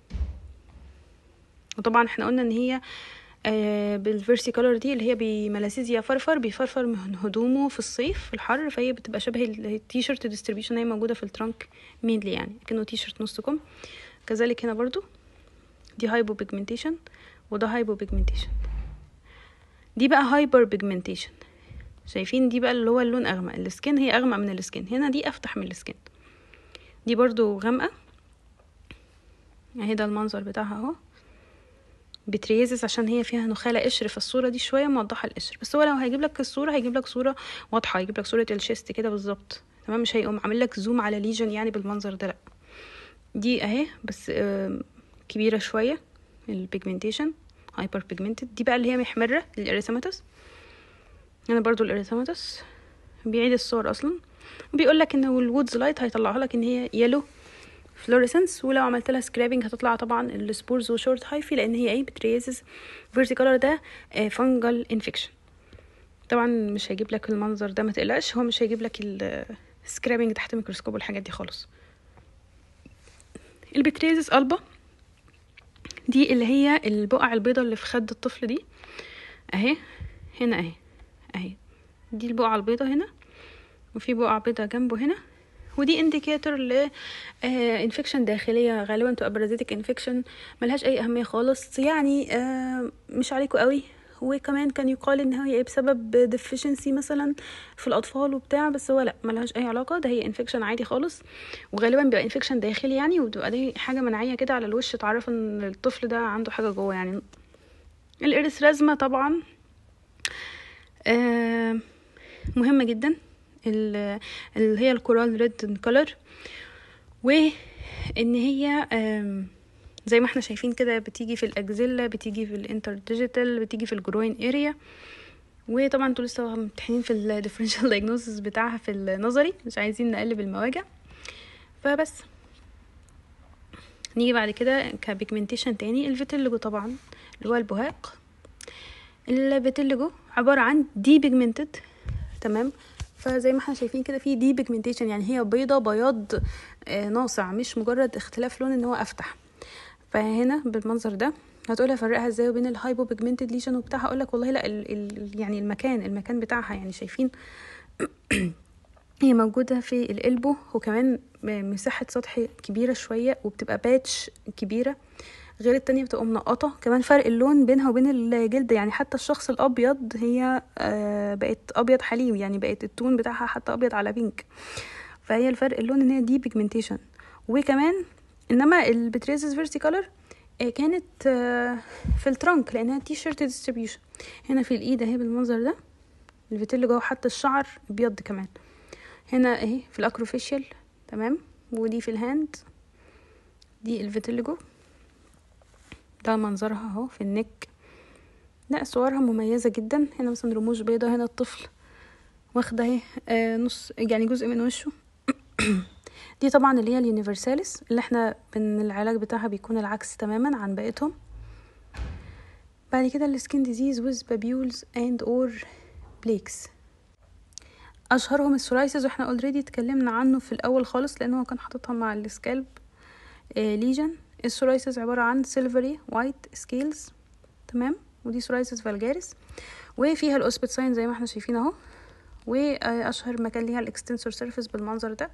[SPEAKER 1] وطبعا احنا قلنا ان هي آه بالفيرسي كولر دي اللي هي بملاسيزيا فرفر بيفرفر من هدومه في الصيف في الحر فهي بتبقى شبه التيشيرت ديستريبيوشن هي موجوده في الترانك مينلي يعني كانه تيشيرت نص كم كذلك هنا برضو دي هايبو بيجمنتيشن وده هايبو بيجمنتيشن دي بقى هايبر بيجمنتيشن شايفين دي بقى اللي هو اللون اغمق السكين هي اغمق من السكين هنا دي افتح من السكين دي برضو غامقه اهي ده المنظر بتاعها اهو بتريزس عشان هي فيها نخاله قشر في الصوره دي شويه موضحه القشر بس هو لو هيجيب لك الصوره هيجيب لك صوره واضحه هيجيب لك صوره الشيست كده بالظبط تمام مش هيقوم عامل لك زوم على ليجن يعني بالمنظر ده لا دي اهي بس كبيره شويه البيجمنتيشن هايبر بيجمنتد دي بقى اللي هي محمره للاريثماتس هنا برضو الاريثماتس بيعيد الصور اصلا بيقول لك ان الوودز لايت هيطلعها لك ان هي يلو فلوريسنس ولو عملت لها سكرابنج هتطلع طبعا السبورز وشورت هايفي لان هي ايه بتريزز فيرتيكولر ده فانجل انفكشن طبعا مش هيجيب لك المنظر ده ما تقلقش هو مش هيجيب لك السكرابنج تحت الميكروسكوب والحاجات دي خالص البتريزس البا دي اللي هي البقع البيضة اللي في خد الطفل دي اهي هنا اهي اهي دي البقعة البيضة هنا وفي بقعة بيضة جنبه هنا ودي انديكاتور ل انفكشن داخليه غالبا تبقى بارازيتك انفكشن ملهاش اي اهميه خالص يعني مش عليكم قوي وكمان كان يقال ان هي بسبب ديفيشنسي مثلا في الاطفال وبتاع بس هو لا ملهاش اي علاقه ده هي انفكشن عادي خالص وغالبا بيبقى انفكشن داخلي يعني وبتبقى دي حاجه مناعيه كده على الوش تعرف ان الطفل ده عنده حاجه جوه يعني الاريثرازما طبعا آه مهمه جدا اللي هي الكورال ريد كولر وان هي زي ما احنا شايفين كده بتيجي في الاجزيلا بتيجي في الانتر ديجيتال بتيجي في الجروين اريا وطبعا انتوا لسه ممتحنين في الديفرنشال دايجنوستس بتاعها في النظري مش عايزين نقلب المواجع فبس نيجي بعد كده كبيجمنتيشن تاني الفيتيلجو طبعا اللي هو البهاق الفيتيلجو عبارة عن دي بيجمنتد تمام فزي ما احنا شايفين كده في دي بيجمنتيشن يعني هي بيضة بياض آه ناصع مش مجرد اختلاف لون ان هو افتح فهنا بالمنظر ده هتقولي افرقها ازاي بين الهايبو بيجمنتد ليجن وبتاع هقول لك والله لا ال ال يعني المكان المكان بتاعها يعني شايفين هي موجودة في القلبو وكمان مساحة سطح كبيرة شوية وبتبقى باتش كبيرة غير التانية بتبقى منقطة كمان فرق اللون بينها وبين الجلد يعني حتى الشخص الأبيض هي آه بقت أبيض حليب يعني بقت التون بتاعها حتى أبيض على بينك فهي الفرق اللون ان هي دي بيجمنتيشن وكمان انما البتريزس فيرسي كولر آه كانت آه في الترنك لانها تي شيرت ديستريبيوشن هنا في الايد اهي بالمنظر ده الفيتيلو جوه حتى الشعر ابيض كمان هنا اهي في الاكروفيشال تمام ودي في الهاند دي الفيتيلجو ده منظرها اهو في النك لا صورها مميزة جدا هنا مثلا رموش بيضة هنا الطفل واخدة اهي آه نص يعني جزء من وشه دي طبعا اللي هي اليونيفرساليس اللي احنا من العلاج بتاعها بيكون العكس تماما عن بقيتهم بعد كده السكين ديزيز ويز بابيولز اند اور بليكس اشهرهم السورايسز واحنا اوريدي اتكلمنا عنه في الاول خالص لان هو كان حاططها مع السكالب آه ليجن السورايسز عباره عن سيلفري وايت سكيلز تمام ودي سورايسز فالجاريس وفيها الاوسبت ساين زي ما احنا شايفين اهو واشهر مكان ليها الاكستنسور سيرفيس بالمنظر ده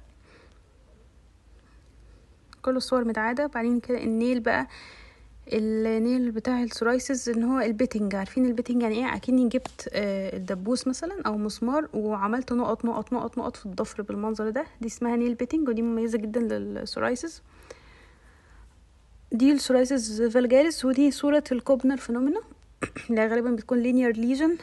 [SPEAKER 1] كل الصور متعادة بعدين كده النيل بقى النيل بتاع السورايسز ان هو البيتنج عارفين البيتنج يعني ايه اكني جبت آه، الدبوس مثلا او مسمار وعملت نقط نقط نقط نقط في الضفر بالمنظر ده دي اسمها نيل بيتنج ودي مميزة جدا للسورايسز دي السورايسز فالجاريس ودي صورة الكوبنر فينومينا اللي غالبا بتكون لينير ليجن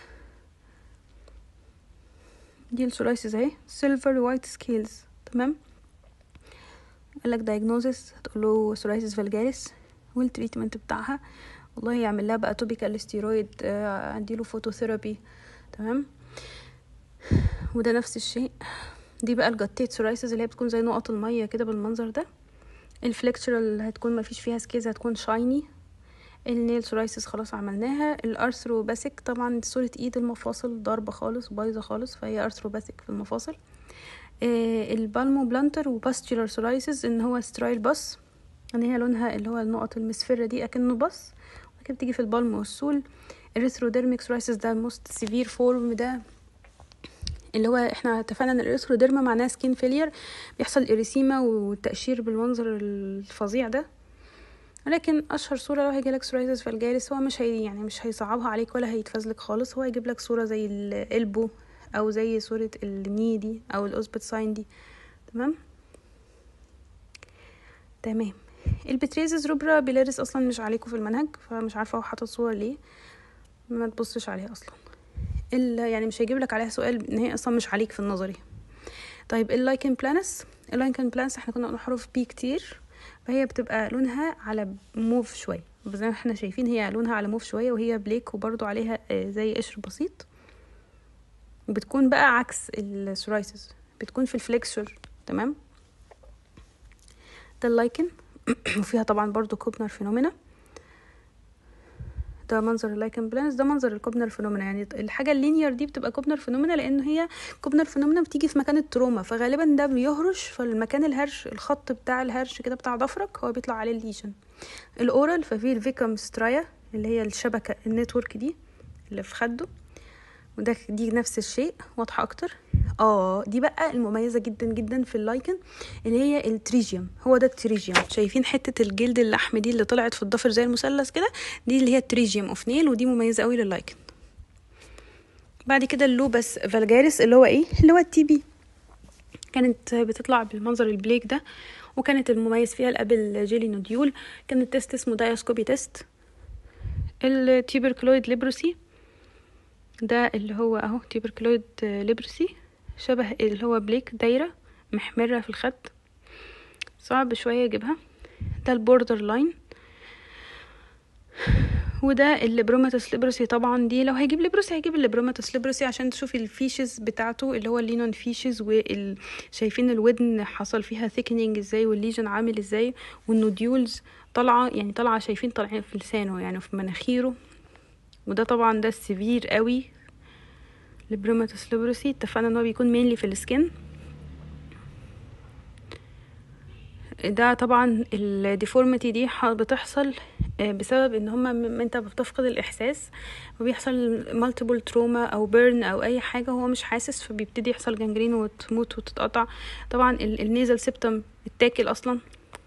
[SPEAKER 1] دي السورايسز اهي سيلفر وايت سكيلز تمام قالك دايجنوزس هتقوله سورايسز فالجاريس والتريتمنت بتاعها والله يعمل لها بقى توبيكال ستيرويد آه، اديله فوتوثيرابي تمام وده نفس الشيء دي بقى الجاتيت سورايسز اللي هي بتكون زي نقط المية كده بالمنظر ده الفليكتشرال هتكون مفيش فيها سكيز هتكون شايني النيل سورايسز خلاص عملناها الارثروباسيك طبعا صورة ايد المفاصل ضاربة خالص بايظة خالص فهي ارثروباسيك في المفاصل آه البالمو بلانتر وباستيولار سورايسز ان هو سترايل باس ان هي لونها اللي هو النقط المسفرة دي اكنه باص وكده بتيجي في البالم والسول الريثروديرميك سورايسز ده الموست سيفير فورم ده اللي هو احنا اتفقنا ان الاريثروديرما معناها سكين فيلير بيحصل اريسيما والتقشير بالمنظر الفظيع ده لكن اشهر صوره لو هيجيلك سورايسيس فالجاريس هو مش هي يعني مش هيصعبها عليك ولا هيتفزلك خالص هو هيجيب لك صوره زي الالبو او زي صوره الني دي او الاوزبت ساين دي تمام تمام البتريزز روبرا بيلاريس اصلا مش عليكم في المنهج فمش عارفه هو حاطط صور ليه ما تبصش عليها اصلا الا يعني مش هيجيب لك عليها سؤال ان هي اصلا مش عليك في النظري طيب اللايكن بلانس اللايكن بلانس احنا كنا قلنا حروف بي كتير فهي بتبقى لونها على موف شويه زي ما احنا شايفين هي لونها على موف شويه وهي بليك وبرضو عليها آه، زي قشر بسيط بتكون بقى عكس السورايسز بتكون في الفليكسور تمام ده اللايكن وفيها طبعا برضو كوبنر فينومينا ده منظر اللايكن بلانس ده منظر الكوبنر فينومينا يعني الحاجه اللينير دي بتبقى كوبنر فينومينا لان هي كوبنر فينومينا بتيجي في مكان التروما فغالبا ده بيهرش فالمكان الهرش الخط بتاع الهرش كده بتاع ضفرك هو بيطلع عليه الليجن الاورال ففي الفيكم سترايا اللي هي الشبكه النتورك دي اللي في خده وده دي نفس الشيء واضحه اكتر اه دي بقى المميزه جدا جدا في اللايكن اللي هي التريجيوم هو ده التريجيوم شايفين حته الجلد اللحم دي اللي طلعت في الضفر زي المثلث كده دي اللي هي التريجيوم اوف نيل ودي مميزه قوي لللايكن بعد كده اللوبس فالجاريس اللي هو ايه اللي هو التي بي كانت بتطلع بالمنظر البليك ده وكانت المميز فيها الابل جيلي نوديول كان التست اسمه دايسكوبي تيست التيبركلويد ليبروسي ده اللي هو اهو تيبركلويد ليبروسي شبه اللي هو بليك دايرة محمرة في الخد صعب شوية اجيبها ده البوردر لاين وده الليبروماتوس ليبروسي طبعا دي لو هيجيب ليبروسي هيجيب الليبروماتوس ليبروسي عشان تشوفي الفيشز بتاعته اللي هو اللينون فيشز وال... شايفين الودن حصل فيها ثيكنينج ازاي والليجن عامل ازاي والنوديولز طالعه يعني طالعه شايفين طالعين في لسانه يعني في مناخيره وده طبعا ده السيفير قوي البروماتوس ليبروسي اتفقنا ان هو بيكون مينلي في السكن ده طبعا الديفورميتي دي بتحصل آه، بسبب ان هما انت بتفقد الاحساس وبيحصل مالتيبل تروما او بيرن او اي حاجه هو مش حاسس فبيبتدي يحصل جنجرين وتموت وتتقطع طبعا النيزل سيبتم اتاكل اصلا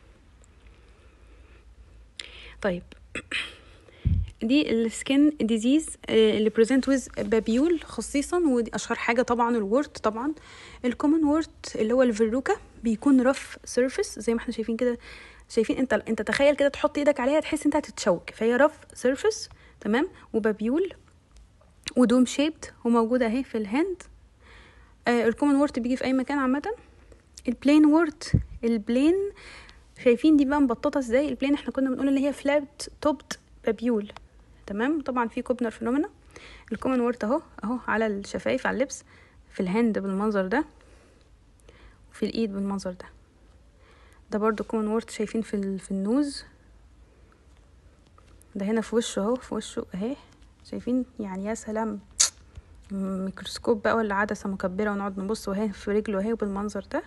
[SPEAKER 1] طيب دي السكين ديزيز آه، اللي بريزنت ويز بابيول خصيصا ودي اشهر حاجه طبعا الورت طبعا الكومن وورت اللي هو الفيروكا بيكون رف سيرفيس زي ما احنا شايفين كده شايفين انت انت تخيل كده تحط ايدك عليها تحس انت هتتشوك فهي رف سيرفيس تمام وبابيول ودوم شيبت وموجوده اهي في الهاند آه الكومن وورت بيجي في اي مكان عامه البلين وورت البلين شايفين دي بقى مبططه ازاي البلين احنا كنا بنقول اللي هي فلابت توبت بابيول تمام طبعا في كوبنر فينومينا الكومن وورت اهو اهو على الشفايف على اللبس في الهاند بالمنظر ده وفي الايد بالمنظر ده ده برضو كومن وورت شايفين في, في النوز ده هنا في وشه اهو في وشه اهي شايفين يعني يا سلام ميكروسكوب بقى ولا عدسة مكبرة ونقعد نبص وهي في رجله وهي بالمنظر ده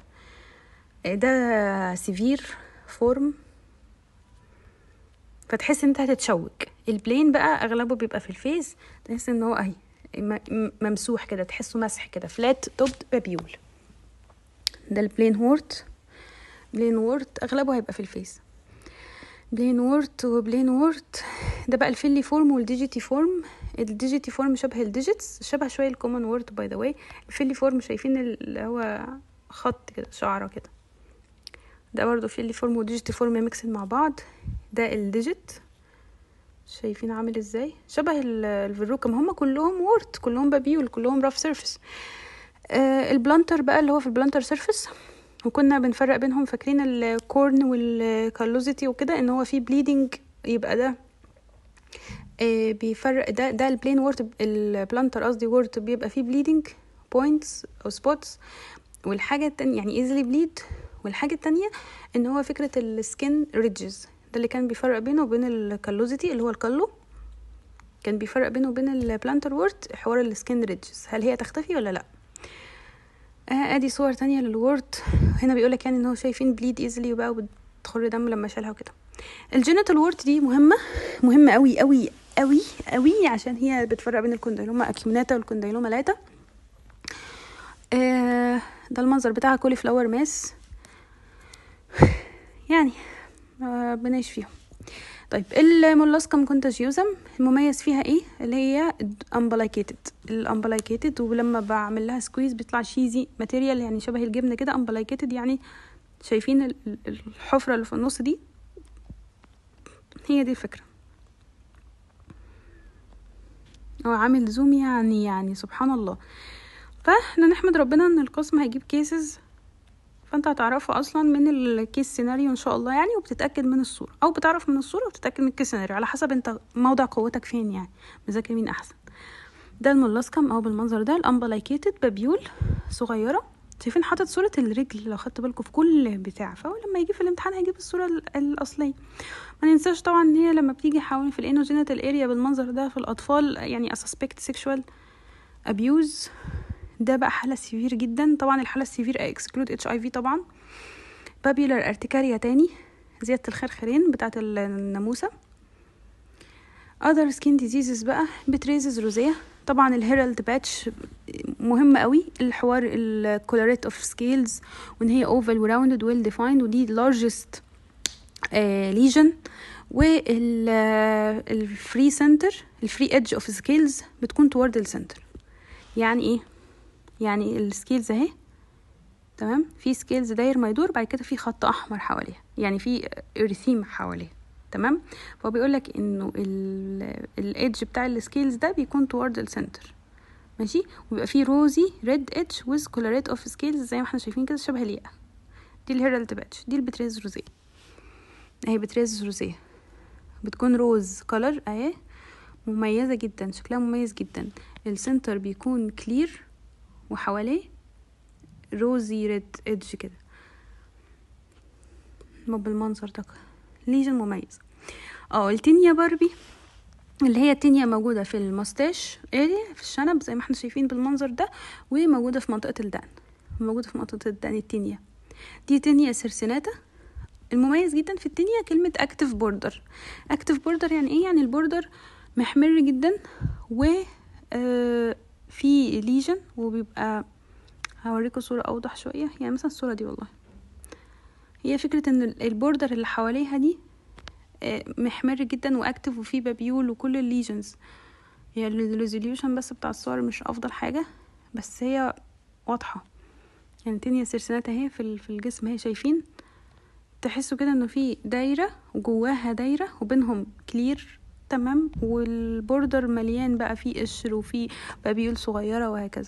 [SPEAKER 1] ده سيفير فورم فتحس ان انت هتتشوك البلين بقى اغلبه بيبقى في الفيس تحس ان هو اهي ممسوح كده تحسه مسح كده فلات توبد بابيول ده البلين وورت بلين وورت اغلبه هيبقى في الفيس بلين وورت وبلين وورت ده بقى الفيلي فورم والديجيتي فورم الديجيتي فورم شبه الديجيتس شبه شويه الكومن وورد باي ذا واي الفيلي فورم شايفين اللي هو خط كده شعره كده ده برضو فيلي فورم وديجيتي فورم ميكسد مع بعض ده الديجيت شايفين عامل ازاي شبه الفروكه ما هم كلهم وورد كلهم بابيول كلهم راف سيرفيس آه البلانتر بقى اللي هو في البلانتر سيرفيس وكنا بنفرق بينهم فاكرين الكورن والكالوزيتي وكده ان هو في بليدنج يبقى ده آه بيفرق ده ده البلين وورد البلانتر قصدي وورد بيبقى فيه بليدنج بوينتس او سبوتس والحاجه التانية يعني ايزلي بليد والحاجه التانية ان هو فكره السكين ريدجز ده اللي كان بيفرق بينه وبين الكالوزيتي اللي هو الكالو كان بيفرق بينه وبين البلانتر وورد حوار السكين ريدجز هل هي تختفي ولا لا آه ادي صور تانية للورد هنا بيقولك يعني ان هو شايفين بليد ايزلي وبقى وبتخر دم لما شالها وكده الجينيتال وورد دي مهمة مهمة قوي قوي قوي قوي عشان هي بتفرق بين الكونديلوما اكيومناتا والكونديلوما لاتا آه ده المنظر بتاعها كولي فلاور ماس يعني ربنا يشفيهم طيب المولاسكم كونتاجيوزم المميز فيها ايه اللي هي امبلايكيتد الامبلايكيتد ولما بعمل لها سكويز بيطلع شيزي ماتيريال يعني شبه الجبنه كده امبلايكيتد يعني شايفين الحفره اللي في النص دي هي دي الفكره هو عامل زوم يعني يعني سبحان الله فاحنا نحمد ربنا ان القسم هيجيب كيسز فانت هتعرفها اصلا من الكيس سيناريو ان شاء الله يعني وبتتاكد من الصوره او بتعرف من الصوره وبتتاكد من الكيس سيناريو على حسب انت موضع قوتك فين يعني مذاكر مين احسن ده المولاسكم او بالمنظر ده الامبلايكيتد بابيول صغيره شايفين حاطط صورة الرجل لو خدت بالكم في كل بتاع فهو لما يجي في الامتحان هيجيب الصورة الأصلية ما ننساش طبعا ان هي لما بتيجي حوالي في الانوجينيتال اريا بالمنظر ده في الأطفال يعني اسسبكت سيكشوال ابيوز ده بقى حالة سيفير جدا طبعا الحالة السيفير اكسكلود اتش اي في طبعا بابيلر ارتكاريا تاني زيادة الخرخرين بتاعة الناموسة other skin diseases بقى بتريزز روزيا طبعا الهيرالد باتش مهم قوي الحوار الكولاريت اوف سكيلز وان هي اوفال وراوندد ويل ديفايند ودي لارجست ليجن والفري سنتر الفري ايدج اوف سكيلز بتكون توورد السنتر يعني ايه يعني السكيلز اهي تمام في سكيلز داير ما يدور بعد كده في خط احمر حواليها يعني في اريثيم حواليها تمام فهو بيقول لك انه الايدج بتاع السكيلز ده بيكون توورد السنتر ماشي ويبقى فيه روزي ريد ايدج ويز كولوريت اوف سكيلز زي ما احنا شايفين كده شبه الياقه دي الهيرالد باتش دي البتريز روزيه اهي بتريز روزيه بتكون روز كولر اهي مميزة جدا شكلها مميز جدا السنتر بيكون كلير وحواليه روزي ريد ايدج كده بالمنظر ده ليجن مميز اه التينيا باربي اللي هي التينيا موجودة في المستاش اريا في الشنب زي ما احنا شايفين بالمنظر ده وموجودة في منطقة الدقن موجودة في منطقة الدقن التينيا دي تينيا سيرسيناتا المميز جدا في التينيا كلمة اكتف بوردر اكتف بوردر يعني ايه يعني البوردر محمر جدا و آه في ليجن وبيبقى هوريكم صورة اوضح شوية يعني مثلا الصورة دي والله هي فكرة ان البوردر اللي حواليها دي محمر جدا واكتف وفيه بابيول وكل الليجنز هي الريزوليوشن بس بتاع الصور مش افضل حاجة بس هي واضحة يعني تانية سيرسينات اهي في في الجسم اهي شايفين تحسوا كده انه في دايرة وجواها دايرة وبينهم كلير تمام والبوردر مليان بقى فيه قشر وفيه بابيول صغيرة وهكذا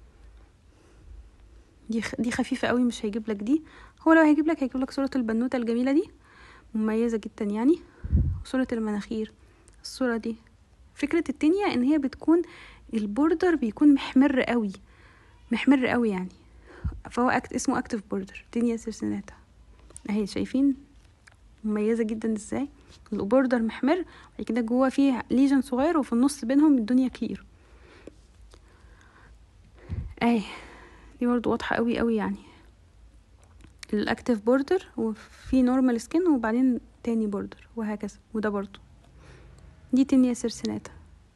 [SPEAKER 1] دي دي خفيفة قوي مش هيجيب لك دي هو لو هيجيب لك هيجيب لك صورة البنوتة الجميلة دي مميزة جدا يعني وصورة المناخير الصورة دي فكرة التانية ان هي بتكون البوردر بيكون محمر قوي محمر قوي يعني فهو أكت اسمه اكتف بوردر تينيا سيرسيناتا اهي شايفين مميزة جدا ازاي البوردر محمر بعد كده جوه فيه ليجن صغير وفي النص بينهم الدنيا كلير اهي دي برضو واضحة قوي قوي يعني الاكتيف بوردر وفي نورمال سكين وبعدين تاني بوردر وهكذا وده برضو دي تنيا سيرسيناتا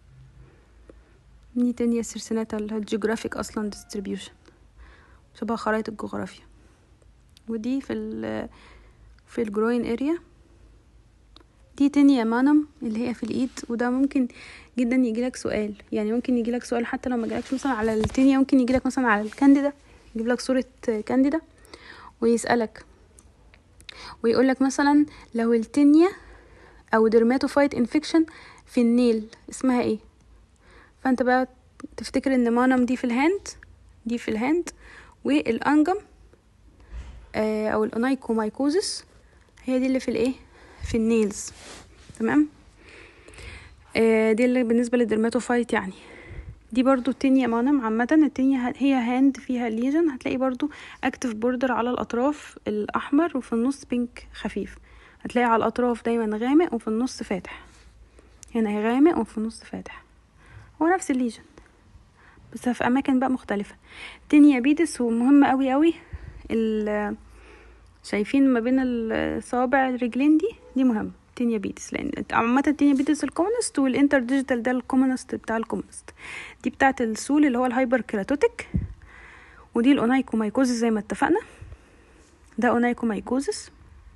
[SPEAKER 1] دي تنيا سيرسيناتا الجيوغرافيك اصلا ديستريبيوشن شبه خرائط الجغرافيا ودي في ال في الجروين اريا دي تانية مانم اللي هي في الايد وده ممكن جدا يجيلك سؤال يعني ممكن يجيلك سؤال حتى لو ما جالكش مثلا على التانية ممكن يجيلك مثلا على الكانديدا يجيب لك صورة كانديدا ويسألك ويقولك مثلا لو التنية او درماتوفايت انفكشن في النيل اسمها ايه فانت بقى تفتكر ان مانم دي في الهاند دي في الهاند والانجم آه او الانايكومايكوزس هي دي اللي في الايه في النيلز تمام آه دي اللي بالنسبه للدرماتوفايت يعني دي برضو التينيا مانم عامة التينيا هي هاند فيها ليجن هتلاقي برضو اكتف بوردر على الاطراف الاحمر وفي النص بينك خفيف هتلاقي على الاطراف دايما غامق وفي النص فاتح هنا غامق وفي النص فاتح هو نفس الليجن بس في اماكن بقى مختلفة تينيا بيدس ومهم قوي قوي شايفين ما بين الصوابع الرجلين دي دي مهمة تينيا بيتس لان عامة التينيا بيتس الكومنست والانتر ديجيتال ده الكومنست بتاع الكومنست دي بتاعة السول اللي هو الهايبر كيراتوتيك ودي الاونايكومايكوزس زي ما اتفقنا ده اونايكومايكوزس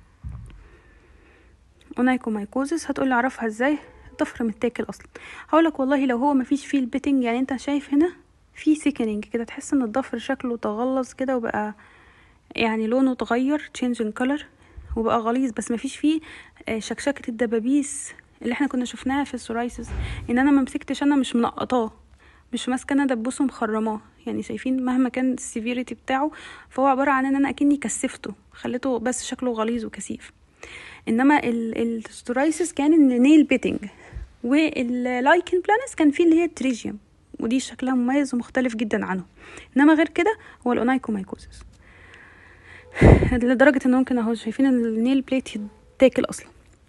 [SPEAKER 1] اونايكومايكوزس هتقولي اعرفها ازاي الضفر متاكل اصلا هقولك والله لو هو مفيش فيه البيتنج يعني انت شايف هنا في سيكنينج كده تحس ان الضفر شكله تغلظ كده وبقى يعني لونه اتغير change in color وبقى غليظ بس مفيش فيه شكشكة الدبابيس اللي احنا كنا شفناها في السورايسس ان انا ممسكتش انا مش منقطاه مش ماسكه انا دبوسه مخرماه يعني شايفين مهما كان السيفيريتي بتاعه فهو عباره عن ان انا اكني كثفته خليته بس شكله غليظ وكثيف انما الستورايسس كان ان نيل بيتنج واللايكن بلانس كان فيه اللي هي التريجيوم ودي شكلها مميز ومختلف جدا عنه انما غير كده هو الاونايكومايكوزس لدرجة ان ممكن اهو شايفين النيل بليت يتاكل اصلا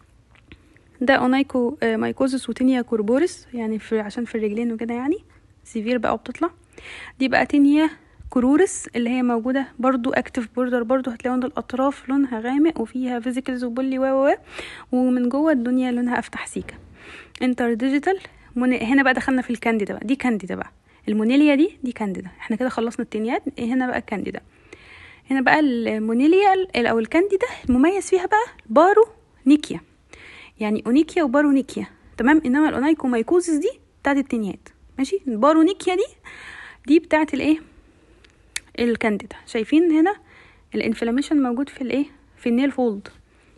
[SPEAKER 1] ده اونايكو مايكوزس وتينيا كوربوريس يعني في عشان في الرجلين وكده يعني سيفير بقى وبتطلع دي بقى تينيا كرورس اللي هي موجودة برضو اكتف بوردر برضو هتلاقي عند الاطراف لونها غامق وفيها فيزيكلز وبولي و و ومن جوه الدنيا لونها افتح سيكا انتر ديجيتال هنا بقى دخلنا في الكانديدا بقى دي كانديدا بقى المونيليا دي دي كانديدا احنا كده خلصنا التنيات هنا بقى كانديدا هنا بقى المونيليا او الكانديدا المميز فيها بقى بارو نيكيا يعني اونيكيا وبارو نيكيا تمام انما الاونايكومايكوزس دي بتاعت التنيات ماشي البارو نيكيا دي دي بتاعت الايه الكانديدا شايفين هنا الانفلاميشن موجود في الايه في النيل فولد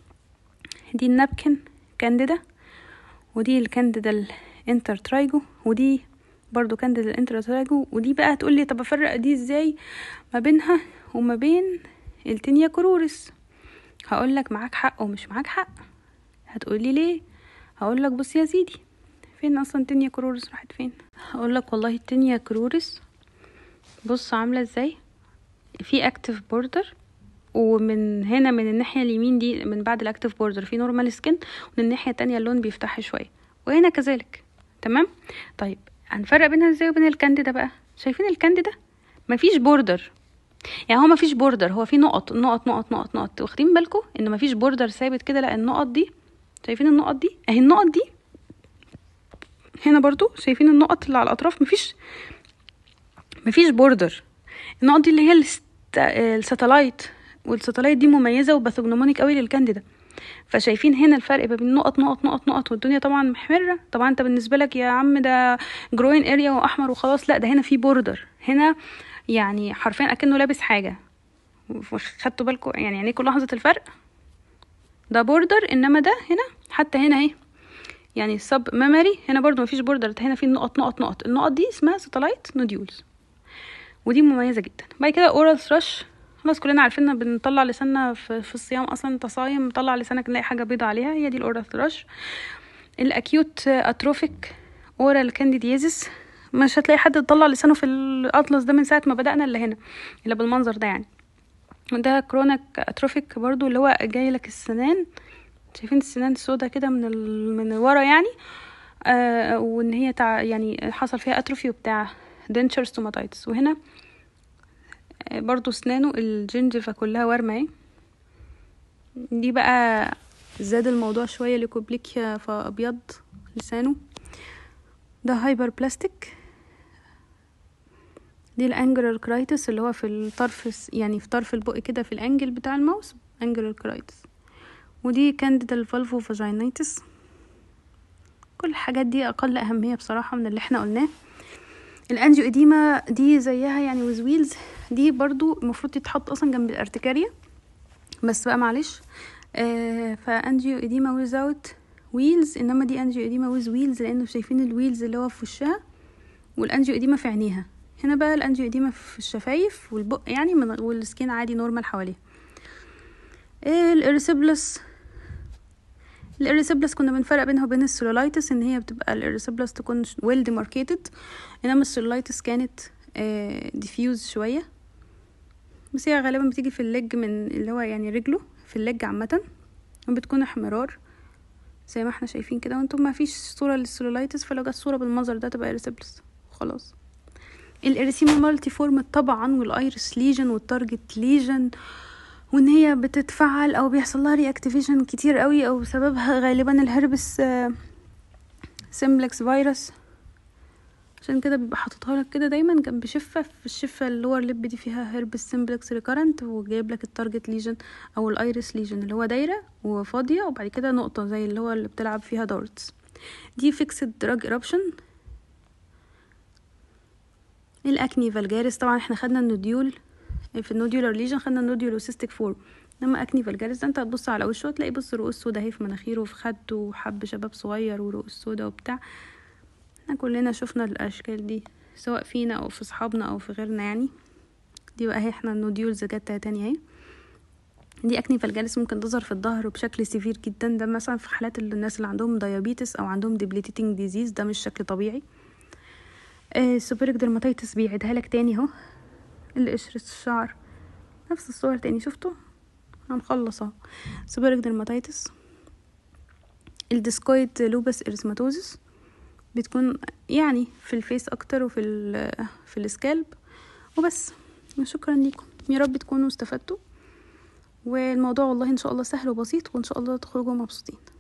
[SPEAKER 1] دي النابكن كانديدا ودي الكانديدا الانتر ترايجو ودي برضو كانديدا الانتر ترايجو ودي بقى تقول لي طب افرق دي ازاي ما بينها وما بين التينيا كرورس هقول لك معاك حق ومش معاك حق هتقولي ليه هقول لك بص يا سيدي فين اصلا تينيا كرورس راحت فين هقول لك والله التينيا كرورس بص عامله ازاي في اكتف بوردر ومن هنا من الناحيه اليمين دي من بعد الاكتف بوردر في نورمال سكين ومن الناحيه التانية اللون بيفتح شويه وهنا كذلك تمام طيب هنفرق بينها ازاي وبين الكانديدا بقى شايفين الكانديدا مفيش بوردر يعني هو مفيش بوردر هو في نقط نقط نقط نقط نقط واخدين بالكم ان مفيش بوردر ثابت كده لا النقط دي شايفين النقط دي اهي النقط دي هنا برضو شايفين النقط اللي على الاطراف مفيش مفيش بوردر النقط دي اللي هي الساتلايت والساتلايت دي مميزه وباثوجنومونيك قوي للكانديدا فشايفين هنا الفرق ما بين نقط نقط نقط نقط والدنيا طبعا محمره طبعا انت بالنسبه لك يا عم ده جروين اريا واحمر وخلاص لا ده هنا في بوردر هنا يعني حرفيا اكنه لابس حاجه خدتوا بالكم يعني عينيكم لاحظت الفرق ده بوردر انما ده هنا حتى هنا اهي يعني السب ميموري هنا برضو مفيش بوردر هنا في نقط نقط نقط النقط دي اسمها ساتلايت نوديولز ودي مميزه جدا بعد كده اورال ثراش خلاص كلنا عارفين بنطلع لساننا في, في الصيام اصلا انت صايم طلع لسانك نلاقي حاجه بيضة عليها هي دي الاورال ثراش الاكيوت اتروفيك اورال كانديديزيس مش هتلاقي حد طلع لسانه في الاطلس ده من ساعه ما بدانا الا هنا الا بالمنظر ده يعني وده كرونيك اتروفيك برضو اللي هو جاي لك السنان شايفين السنان السودا كده من ال... من ورا يعني آه وان هي تع... يعني حصل فيها اتروفي وبتاع دنشر ستوماتايتس وهنا برضو اسنانه الجنجفة كلها ورمة اهي دي بقى زاد الموضوع شوية لكوبليكيا فأبيض لسانه ده هايبر بلاستيك دي الانجلر كرايتس اللي هو في الطرف يعني في طرف البق كده في الانجل بتاع الماوس انجلر كرايتس ودي كانديدا الفالفو فاجينيتس كل الحاجات دي اقل اهميه بصراحه من اللي احنا قلناه الانجيو اديما دي زيها يعني ويز ويلز دي برضو المفروض تتحط اصلا جنب الارتكاريا بس بقى معلش آه فانجيو اديما ويزاوت ويلز انما دي انجيو اديما ويز ويلز لانه شايفين الويلز اللي هو في وشها والانجيو اديما في عينيها هنا بقى الانجيو اديما في الشفايف والبق يعني من والسكين عادي نورمال حواليها إيه الاريسيبلس الاريسيبلس كنا بنفرق بينها وبين السيلولايتس ان هي بتبقى الاريسيبلس تكون ويل ديماركيتد انما السيلولايتس كانت ديفيوز شويه بس هي غالبا بتيجي في اللج من اللي هو يعني رجله في اللج عامه وبتكون احمرار زي ما احنا شايفين كده وانتم ما فيش صوره للسيلولايتس فلو جت صوره بالمنظر ده تبقى اريسيبلس خلاص الاريسيما مالتي فورم طبعا والايرس ليجن والتارجت ليجن وان هي بتتفعل او بيحصل لها رياكتيفيشن كتير قوي او بسببها غالبا الهربس سيمبلكس فيروس عشان كده بيبقى حاططها لك كده دايما جنب شفه في الشفه اللور ليب دي فيها هربس سيمبلكس ريكارنت وجايب لك التارجت ليجن او الايرس ليجن اللي هو دايره وفاضيه وبعد كده نقطه زي اللي هو اللي بتلعب فيها دارتس دي فيكسد دراج ايربشن الاكني فالجاريس طبعا احنا خدنا النوديول في النوديولار ليجن خدنا النوديول سيستيك فور انما اكني فالجاريس ده انت هتبص على وشه تلاقي بص رؤوس سودا اهي في مناخيره وفي خده وحب شباب صغير ورؤوس سودا وبتاع احنا كلنا شفنا الاشكال دي سواء فينا او في صحابنا او في غيرنا يعني دي بقى اهي احنا النوديولز جت تانية اهي دي اكني فالجالس ممكن تظهر في الظهر بشكل سيفير جدا ده مثلا في حالات الناس اللي عندهم ديابيتس او عندهم ديبليتيتنج ديزيز ده مش شكل طبيعي السوبريك درماتيتس بيعيدها لك تاني اهو القشرة الشعر نفس الصور تاني شفتوا هنخلص اهو سوبريك درماتيتس الديسكويد لوبس اريثماتوزس بتكون يعني في الفيس اكتر وفي ال في السكالب وبس شكرا ليكم يا رب تكونوا استفدتوا والموضوع والله ان شاء الله سهل وبسيط وان شاء الله تخرجوا مبسوطين